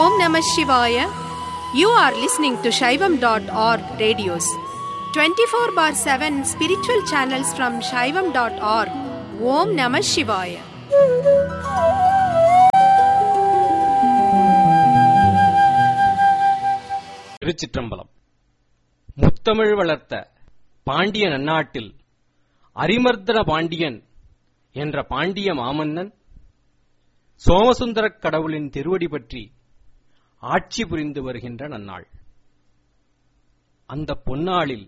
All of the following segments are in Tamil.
Om Namah Shivaya. You are listening to Shaivam.org radios. 24 bar 7 spiritual channels from Shaivam.org. Om Namah Shivaya. திருச்சிற்றம்பலம் முத்தமிழ் வளர்த்த பாண்டிய நன்னாட்டில் அரிமர்தன பாண்டியன் என்ற பாண்டிய மாமன்னன் சோமசுந்தரக் கடவுளின் திருவடி பற்றி ஆட்சி புரிந்து வருகின்ற நன்னாள் அந்த பொன்னாளில்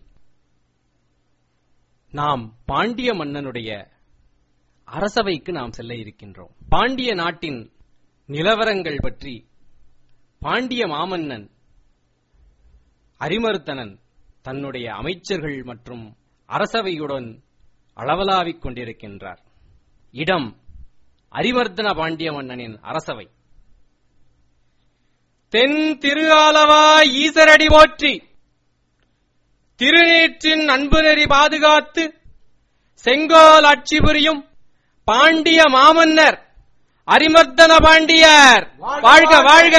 நாம் பாண்டிய மன்னனுடைய அரசவைக்கு நாம் செல்ல இருக்கின்றோம் பாண்டிய நாட்டின் நிலவரங்கள் பற்றி பாண்டிய மாமன்னன் அரிமர்த்தனன் தன்னுடைய அமைச்சர்கள் மற்றும் அரசவையுடன் அளவலாவிக் கொண்டிருக்கின்றார் இடம் அரிமர்தன பாண்டிய மன்னனின் அரசவை தென் திரு ஆலவா ஈசரடி போற்றி திருநீற்றின் அன்பு நெறி பாதுகாத்து செங்கோல் ஆட்சி புரியும் பாண்டிய மாமன்னர் அரிமர்தன பாண்டியர் வாழ்க வாழ்க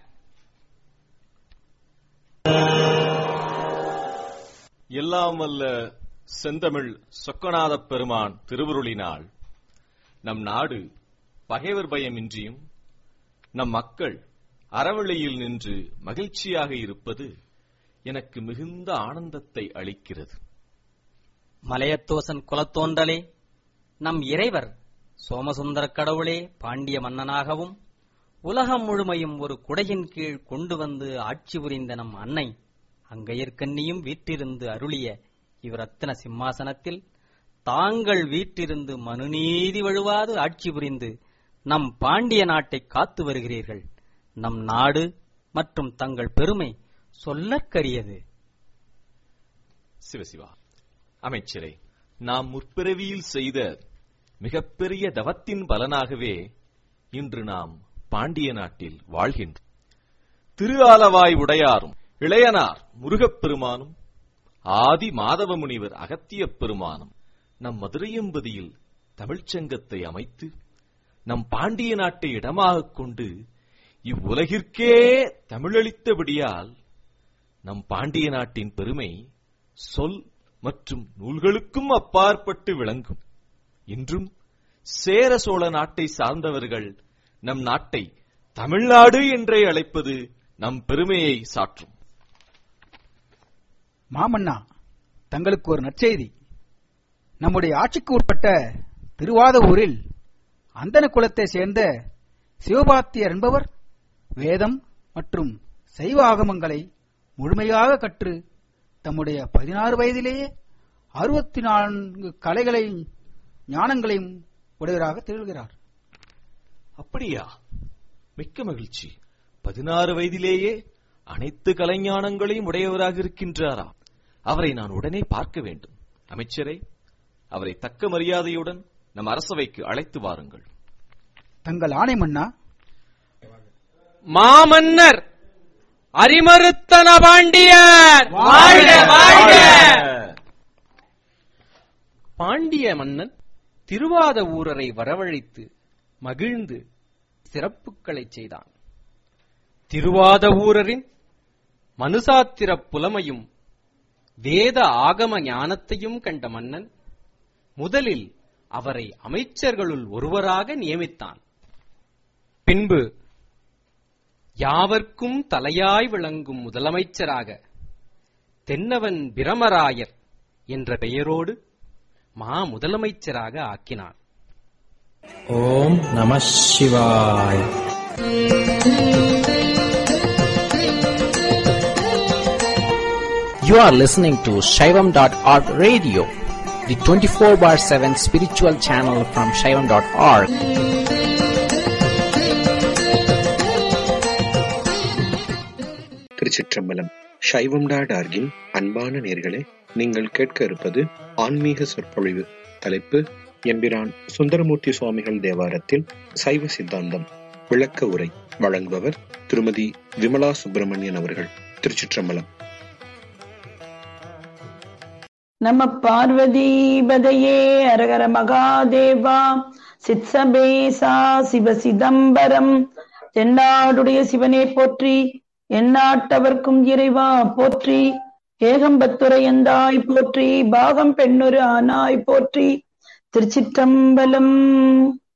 எல்லாம் வல்ல செந்தமிழ் சொக்கநாதப் பெருமான் திருவுருளினால் நம் நாடு பகைவர் பயமின்றியும் நம் மக்கள் அறவழியில் நின்று மகிழ்ச்சியாக இருப்பது எனக்கு மிகுந்த ஆனந்தத்தை அளிக்கிறது மலையத்தோசன் குலத்தோன்றலே நம் இறைவர் சோமசுந்தரக் கடவுளே பாண்டிய மன்னனாகவும் உலகம் முழுமையும் ஒரு குடையின் கீழ் கொண்டு வந்து ஆட்சி புரிந்த நம் அன்னை அங்கையர்கண்ணியும் வீற்றிருந்து அருளிய இவ்ரத்தின சிம்மாசனத்தில் தாங்கள் வீற்றிருந்து மனுநீதி வழுவாது ஆட்சி புரிந்து நம் பாண்டிய நாட்டை காத்து வருகிறீர்கள் நம் நாடு மற்றும் தங்கள் பெருமை சொல்லற்கரியது சிவசிவா அமைச்சரே நாம் முற்பிறவியில் செய்த மிகப்பெரிய தவத்தின் பலனாகவே இன்று நாம் பாண்டிய நாட்டில் வாழ்கின்றோம் திரு ஆலவாய் உடையாரும் இளையனார் முருகப் பெருமானும் ஆதி மாதவ முனிவர் அகத்தியப் பெருமானும் நம் மதுரையம்பதியில் தமிழ்ச்சங்கத்தை அமைத்து நம் பாண்டிய நாட்டை இடமாகக் கொண்டு இவ்வுலகிற்கே தமிழளித்தபடியால் நம் பாண்டிய நாட்டின் பெருமை சொல் மற்றும் நூல்களுக்கும் அப்பாற்பட்டு விளங்கும் இன்றும் சேர சோழ நாட்டை சார்ந்தவர்கள் நம் நாட்டை தமிழ்நாடு என்றே அழைப்பது நம் பெருமையை சாற்றும் மாமன்னா தங்களுக்கு ஒரு நற்செய்தி நம்முடைய ஆட்சிக்கு உட்பட்ட திருவாதவூரில் அந்தன குலத்தை சேர்ந்த சிவபாத்தியர் என்பவர் வேதம் மற்றும் சைவ ஆகமங்களை முழுமையாக கற்று தம்முடைய பதினாறு வயதிலேயே அறுபத்தி நான்கு கலைகளையும் ஞானங்களையும் உடையவராக திகழ்கிறார் அப்படியா மிக்க மகிழ்ச்சி பதினாறு வயதிலேயே அனைத்து கலைஞானங்களையும் உடையவராக இருக்கின்றாரா அவரை நான் உடனே பார்க்க வேண்டும் அமைச்சரே அவரை தக்க மரியாதையுடன் நம் அரசவைக்கு அழைத்து வாருங்கள் தங்கள் ஆணை மன்னா மாமன்னர் அரிமருத்தன பாண்டியர் வாழ்க வாழ்க பாண்டிய மன்னன் திருவாத ஊரரை வரவழைத்து மகிழ்ந்து சிறப்புகளைச் செய்தான் திருவாத ஊரரின் மனுசாத்திர புலமையும் வேத ஆகம ஞானத்தையும் கண்ட மன்னன் முதலில் அவரை அமைச்சர்களுள் ஒருவராக நியமித்தான் பின்பு யாவர்க்கும் தலையாய் விளங்கும் முதலமைச்சராக தென்னவன் பிரமராயர் என்ற பெயரோடு மா முதலமைச்சராக ஆக்கினான் ஓம் நம சிவாய் You are listening to Shaivam.org radio, the 24 bar 7 spiritual channel from Shaivam.org. திருச்சிற்றம்பலம் சைவம் டாட் ஆர்கின் அன்பான நேர்களே நீங்கள் கேட்க இருப்பது ஆன்மீக சொற்பொழிவு தலைப்பு எம்பிரான் சுந்தரமூர்த்தி சுவாமிகள் தேவாரத்தில் சைவ சித்தாந்தம் விளக்க உரை வழங்குபவர் திருமதி விமலா சுப்பிரமணியன் அவர்கள் திருச்சிற்றம்பலம் நம பார்வதிபதையே அரகர மகாதேவா சித்சபேசா சிவ சிதம்பரம் தென்னாடுடைய சிவனே போற்றி எந்நாட்டவர்க்கும் இறைவா போற்றி ஏகம்பத்துரையந்தாய் போற்றி பாகம் பெண்ணொரு ஆனாய் போற்றி திருச்சிற்றம்பலம்